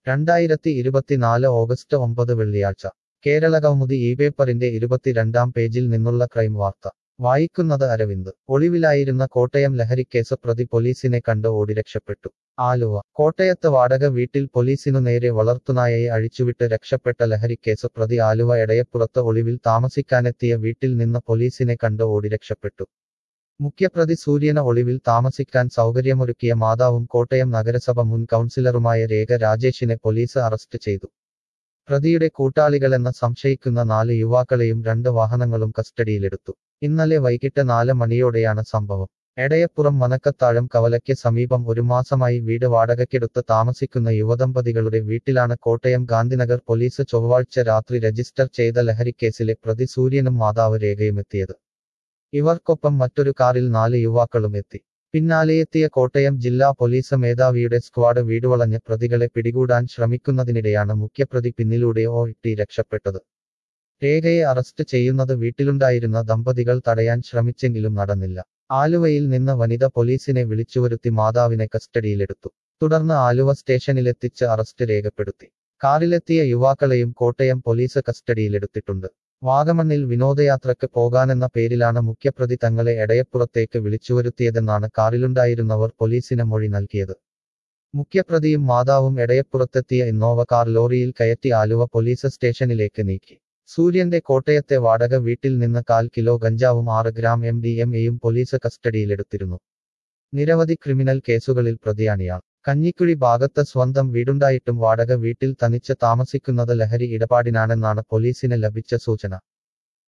രണ്ടായിരത്തി ഇരുപത്തിനാല് ഓഗസ്റ്റ് ഒമ്പത് വെള്ളിയാഴ്ച കേരളകൗമുദി ഈ പേപ്പറിന്റെ ഇരുപത്തിരണ്ടാം പേജിൽ നിന്നുള്ള ക്രൈം വാർത്ത വായിക്കുന്നത് അരവിന്ദ് ഒളിവിലായിരുന്ന കോട്ടയം ലഹരിക്കേസ് പ്രതി പോലീസിനെ കണ്ട് ഓടി രക്ഷപ്പെട്ടു ആലുവ കോട്ടയത്ത് വാടക വീട്ടിൽ പോലീസിനു നേരെ വളർത്തുനായയെ അഴിച്ചുവിട്ട് രക്ഷപ്പെട്ട ലഹരിക്കേസ് പ്രതി ആലുവ എടയപ്പുറത്ത് ഒളിവിൽ താമസിക്കാനെത്തിയ വീട്ടിൽ നിന്ന് പോലീസിനെ കണ്ട് ഓടി രക്ഷപ്പെട്ടു മുഖ്യപ്രതി സൂര്യന ഒളിവിൽ താമസിക്കാൻ സൗകര്യമൊരുക്കിയ മാതാവും കോട്ടയം നഗരസഭ മുൻ കൗൺസിലറുമായ രേഖ രാജേഷിനെ പോലീസ് അറസ്റ്റ് ചെയ്തു പ്രതിയുടെ കൂട്ടാളികളെന്ന് സംശയിക്കുന്ന നാല് യുവാക്കളെയും രണ്ട് വാഹനങ്ങളും കസ്റ്റഡിയിലെടുത്തു ഇന്നലെ വൈകിട്ട് നാല് മണിയോടെയാണ് സംഭവം എടയപ്പുറം മനക്കത്താഴം കവലയ്ക്ക് സമീപം ഒരു മാസമായി വീട് വാടകയ്ക്കെടുത്ത് താമസിക്കുന്ന യുവദമ്പതികളുടെ വീട്ടിലാണ് കോട്ടയം ഗാന്ധിനഗർ പോലീസ് ചൊവ്വാഴ്ച രാത്രി രജിസ്റ്റർ ചെയ്ത ലഹരിക്കേസിലെ പ്രതി സൂര്യനും മാതാവ് രേഖയുമെത്തിയത് ഇവർക്കൊപ്പം മറ്റൊരു കാറിൽ നാല് യുവാക്കളും എത്തി പിന്നാലെയെത്തിയ കോട്ടയം ജില്ലാ പോലീസ് മേധാവിയുടെ സ്ക്വാഡ് വീടുവളഞ്ഞ് പ്രതികളെ പിടികൂടാൻ ശ്രമിക്കുന്നതിനിടെയാണ് മുഖ്യപ്രതി പിന്നിലൂടെ ഓ ഇട്ടി രക്ഷപ്പെട്ടത് രേഖയെ അറസ്റ്റ് ചെയ്യുന്നത് വീട്ടിലുണ്ടായിരുന്ന ദമ്പതികൾ തടയാൻ ശ്രമിച്ചെങ്കിലും നടന്നില്ല ആലുവയിൽ നിന്ന് വനിത പോലീസിനെ വിളിച്ചുവരുത്തി മാതാവിനെ കസ്റ്റഡിയിലെടുത്തു തുടർന്ന് ആലുവ സ്റ്റേഷനിലെത്തിച്ച് അറസ്റ്റ് രേഖപ്പെടുത്തി കാറിലെത്തിയ യുവാക്കളെയും കോട്ടയം പോലീസ് കസ്റ്റഡിയിലെടുത്തിട്ടുണ്ട് വാഗമണ്ണിൽ വിനോദയാത്രയ്ക്ക് പോകാനെന്ന പേരിലാണ് മുഖ്യപ്രതി തങ്ങളെ എടയപ്പുറത്തേക്ക് വിളിച്ചുവരുത്തിയതെന്നാണ് കാറിലുണ്ടായിരുന്നവർ പോലീസിന് മൊഴി നൽകിയത് മുഖ്യപ്രതിയും മാതാവും എടയപ്പുറത്തെത്തിയ ഇന്നോവ കാർ ലോറിയിൽ കയറ്റി ആലുവ പോലീസ് സ്റ്റേഷനിലേക്ക് നീക്കി സൂര്യന്റെ കോട്ടയത്തെ വാടക വീട്ടിൽ നിന്ന് കാൽ കിലോ ഗഞ്ചാവും ആറ് ഗ്രാം എം ഡി എം എയും പോലീസ് കസ്റ്റഡിയിലെടുത്തിരുന്നു നിരവധി ക്രിമിനൽ കേസുകളിൽ പ്രതിയാണിയാൾ കഞ്ഞിക്കുഴി ഭാഗത്ത് സ്വന്തം വീടുണ്ടായിട്ടും വാടക വീട്ടിൽ തനിച്ച് താമസിക്കുന്നത് ലഹരി ഇടപാടിനാണെന്നാണ് പോലീസിന് ലഭിച്ച സൂചന